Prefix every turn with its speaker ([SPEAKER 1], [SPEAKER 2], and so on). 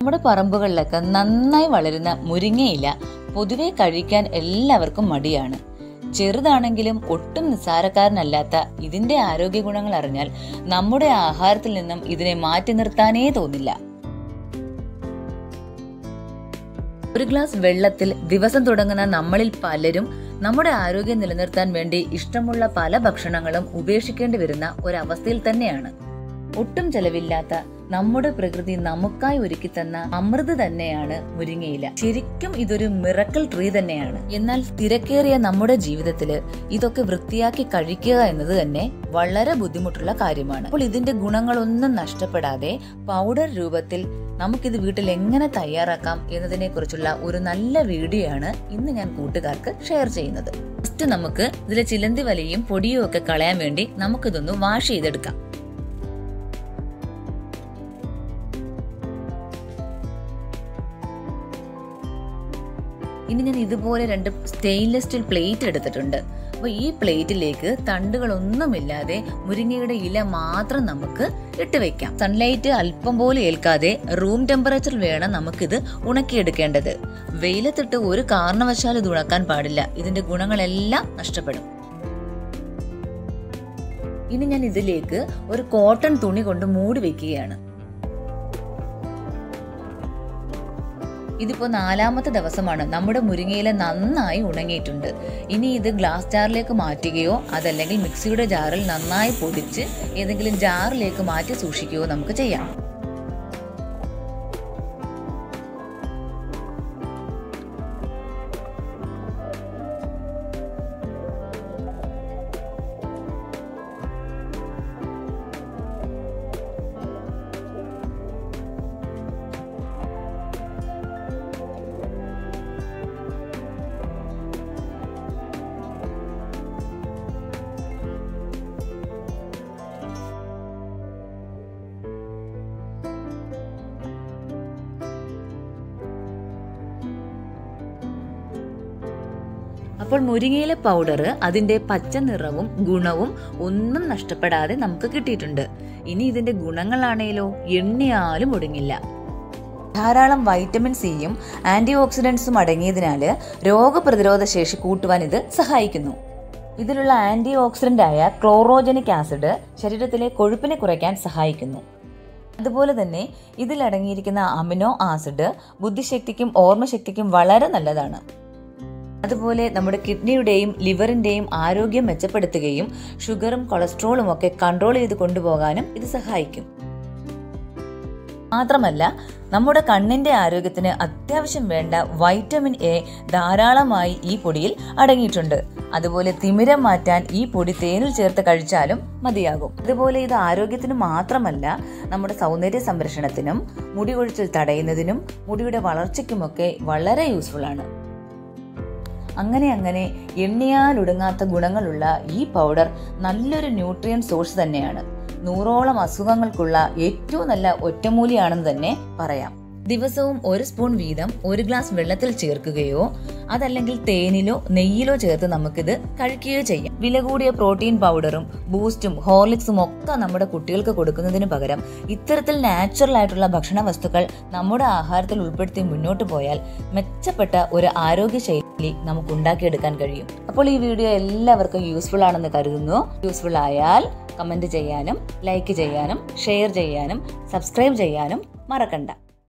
[SPEAKER 1] നമ്മുടെ പറമ്പുകളിലൊക്കെ നന്നായി വളരുന്ന മുരിങ്ങയില പൊതുവെ കഴിക്കാൻ എല്ലാവർക്കും മടിയാണ് ചെറുതാണെങ്കിലും ഒട്ടും നിസ്സാരക്കാരനല്ലാത്ത ഇതിന്റെ ആരോഗ്യ ഗുണങ്ങൾ അറിഞ്ഞാൽ നമ്മുടെ ആഹാരത്തിൽ നിന്നും ഇതിനെ മാറ്റി നിർത്താനേ തോന്നില്ല ഒരു ഗ്ലാസ് വെള്ളത്തിൽ ദിവസം തുടങ്ങുന്ന നമ്മളിൽ പലരും നമ്മുടെ ആരോഗ്യം നിലനിർത്താൻ വേണ്ടി ഇഷ്ടമുള്ള പല ഭക്ഷണങ്ങളും ഉപേക്ഷിക്കേണ്ടി വരുന്ന ഒരവസ്ഥയിൽ തന്നെയാണ് ഒട്ടും ചെലവില്ലാത്ത നമ്മുടെ പ്രകൃതി നമുക്കായി ഒരുക്കി തന്ന അമൃത് തന്നെയാണ് മുരിങ്ങയില ശരിക്കും ഇതൊരു മിറക്കൽ ട്രീ തന്നെയാണ് എന്നാൽ തിരക്കേറിയ നമ്മുടെ ജീവിതത്തില് ഇതൊക്കെ വൃത്തിയാക്കി കഴിക്കുക എന്നത് തന്നെ വളരെ ബുദ്ധിമുട്ടുള്ള കാര്യമാണ് അപ്പോൾ ഇതിന്റെ ഗുണങ്ങളൊന്നും നഷ്ടപ്പെടാതെ പൗഡർ രൂപത്തിൽ നമുക്കിത് വീട്ടിൽ എങ്ങനെ തയ്യാറാക്കാം എന്നതിനെ കുറിച്ചുള്ള ഒരു നല്ല വീഡിയോ ആണ് ഇന്ന് ഞാൻ കൂട്ടുകാർക്ക് ഷെയർ ചെയ്യുന്നത് ഫസ്റ്റ് നമുക്ക് ഇതിലെ ചിലന്തി വലയും പൊടിയും ഒക്കെ കളയാൻ വേണ്ടി നമുക്കിതൊന്ന് വാഷ് ചെയ്തെടുക്കാം ഇനി ഞാൻ ഇതുപോലെ രണ്ട് സ്റ്റെയിൻലെസ് സ്റ്റീൽ പ്ലേറ്റ് എടുത്തിട്ടുണ്ട് അപ്പോൾ ഈ പ്ലേറ്റിലേക്ക് തണ്ടുകളൊന്നുമില്ലാതെ മുരിങ്ങയുടെ ഇല മാത്രം നമുക്ക് ഇട്ട് വെക്കാം സൺലൈറ്റ് അല്പം പോലും ഏൽക്കാതെ റൂം ടെമ്പറേച്ചർ വേണം നമുക്കിത് ഉണക്കിയെടുക്കേണ്ടത് വെയിലത്തിട്ട് ഒരു കാരണവശാലും ഇത് ഉണക്കാൻ പാടില്ല ഇതിന്റെ ഗുണങ്ങളെല്ലാം നഷ്ടപ്പെടും ഇനി ഞാൻ ഇതിലേക്ക് ഒരു കോട്ടൺ തുണി കൊണ്ട് മൂടി വെക്കുകയാണ് ഇതിപ്പോ നാലാമത്തെ ദിവസമാണ് നമ്മുടെ മുരിങ്ങയില നന്നായി ഉണങ്ങിയിട്ടുണ്ട് ഇനി ഇത് ഗ്ലാസ് ജാറിലേക്ക് മാറ്റുകയോ അതല്ലെങ്കിൽ മിക്സിയുടെ ജാറിൽ നന്നായി പൊടിച്ച് ഏതെങ്കിലും ജാറിലേക്ക് മാറ്റി സൂക്ഷിക്കുകയോ നമുക്ക് ചെയ്യാം അപ്പോൾ മുരിങ്ങയില പൗഡർ അതിന്റെ പച്ച നിറവും ഗുണവും ഒന്നും നഷ്ടപ്പെടാതെ നമുക്ക് കിട്ടിയിട്ടുണ്ട് ഇനി ഇതിന്റെ ഗുണങ്ങളാണേലോ എണ്ണിയാലും ഒടുങ്ങില്ല ധാരാളം വൈറ്റമിൻ സിയും ആന്റി ഓക്സിഡൻസും അടങ്ങിയതിനാൽ രോഗപ്രതിരോധ ശേഷി കൂട്ടുവാൻ ഇത് സഹായിക്കുന്നു ഇതിലുള്ള ആന്റി ഓക്സിഡന്റ് ആയ ക്ലോറോജനിക് ആസിഡ് ശരീരത്തിലെ കൊഴുപ്പിനെ കുറയ്ക്കാൻ സഹായിക്കുന്നു അതുപോലെ തന്നെ ഇതിൽ അടങ്ങിയിരിക്കുന്ന അമിനോ ആസിഡ് ബുദ്ധിശക്തിക്കും ഓർമ്മശക്തിക്കും വളരെ നല്ലതാണ് അതുപോലെ നമ്മുടെ കിഡ്നിയുടെയും ലിവറിന്റെയും ആരോഗ്യം മെച്ചപ്പെടുത്തുകയും ഷുഗറും കൊളസ്ട്രോളും ഒക്കെ കൺട്രോൾ ചെയ്ത് കൊണ്ടുപോകാനും ഇത് സഹായിക്കും മാത്രമല്ല നമ്മുടെ കണ്ണിന്റെ ആരോഗ്യത്തിന് അത്യാവശ്യം വേണ്ട വൈറ്റമിൻ എ ധാരാളമായി ഈ പൊടിയിൽ അടങ്ങിയിട്ടുണ്ട് അതുപോലെ തിമിരം മാറ്റാൻ ഈ പൊടി തേനിൽ ചേർത്ത് കഴിച്ചാലും മതിയാകും അതുപോലെ ഇത് ആരോഗ്യത്തിന് മാത്രമല്ല നമ്മുടെ സൗന്ദര്യ സംരക്ഷണത്തിനും മുടി കൊഴിച്ചിൽ തടയുന്നതിനും മുടിയുടെ വളർച്ചയ്ക്കുമൊക്കെ വളരെ യൂസ്ഫുൾ ആണ് അങ്ങനെ അങ്ങനെ എണ്ണിയാലൊടുങ്ങാത്ത ഗുണങ്ങളുള്ള ഈ പൗഡർ നല്ലൊരു ന്യൂട്രിയൻ സോഴ്സ് തന്നെയാണ് നൂറോളം അസുഖങ്ങൾക്കുള്ള ഏറ്റവും നല്ല ഒറ്റമൂലിയാണെന്ന് തന്നെ പറയാം ദിവസവും ഒരു സ്പൂൺ വീതം ഒരു ഗ്ലാസ് വെള്ളത്തിൽ ചേർക്കുകയോ അതല്ലെങ്കിൽ തേനിലോ നെയ്യിലോ ചേർത്ത് നമുക്കിത് കഴിക്കുകയോ ചെയ്യാം വില കൂടിയ പ്രോട്ടീൻ പൗഡറും ബൂസ്റ്റും ഹോർലിക്സും ഒക്കെ നമ്മുടെ കുട്ടികൾക്ക് കൊടുക്കുന്നതിന് പകരം ഇത്തരത്തിൽ നാച്ചുറൽ ആയിട്ടുള്ള ഭക്ഷണ വസ്തുക്കൾ നമ്മുടെ ആഹാരത്തിൽ ഉൾപ്പെടുത്തി മുന്നോട്ട് പോയാൽ മെച്ചപ്പെട്ട ഒരു ആരോഗ്യ ശൈലി നമുക്ക് ഉണ്ടാക്കിയെടുക്കാൻ കഴിയും അപ്പോൾ ഈ വീഡിയോ എല്ലാവർക്കും യൂസ്ഫുൾ ആണെന്ന് കരുതുന്നു യൂസ്ഫുൾ ആയാൽ കമന്റ് ചെയ്യാനും ലൈക്ക് ചെയ്യാനും ഷെയർ ചെയ്യാനും സബ്സ്ക്രൈബ് ചെയ്യാനും മറക്കണ്ട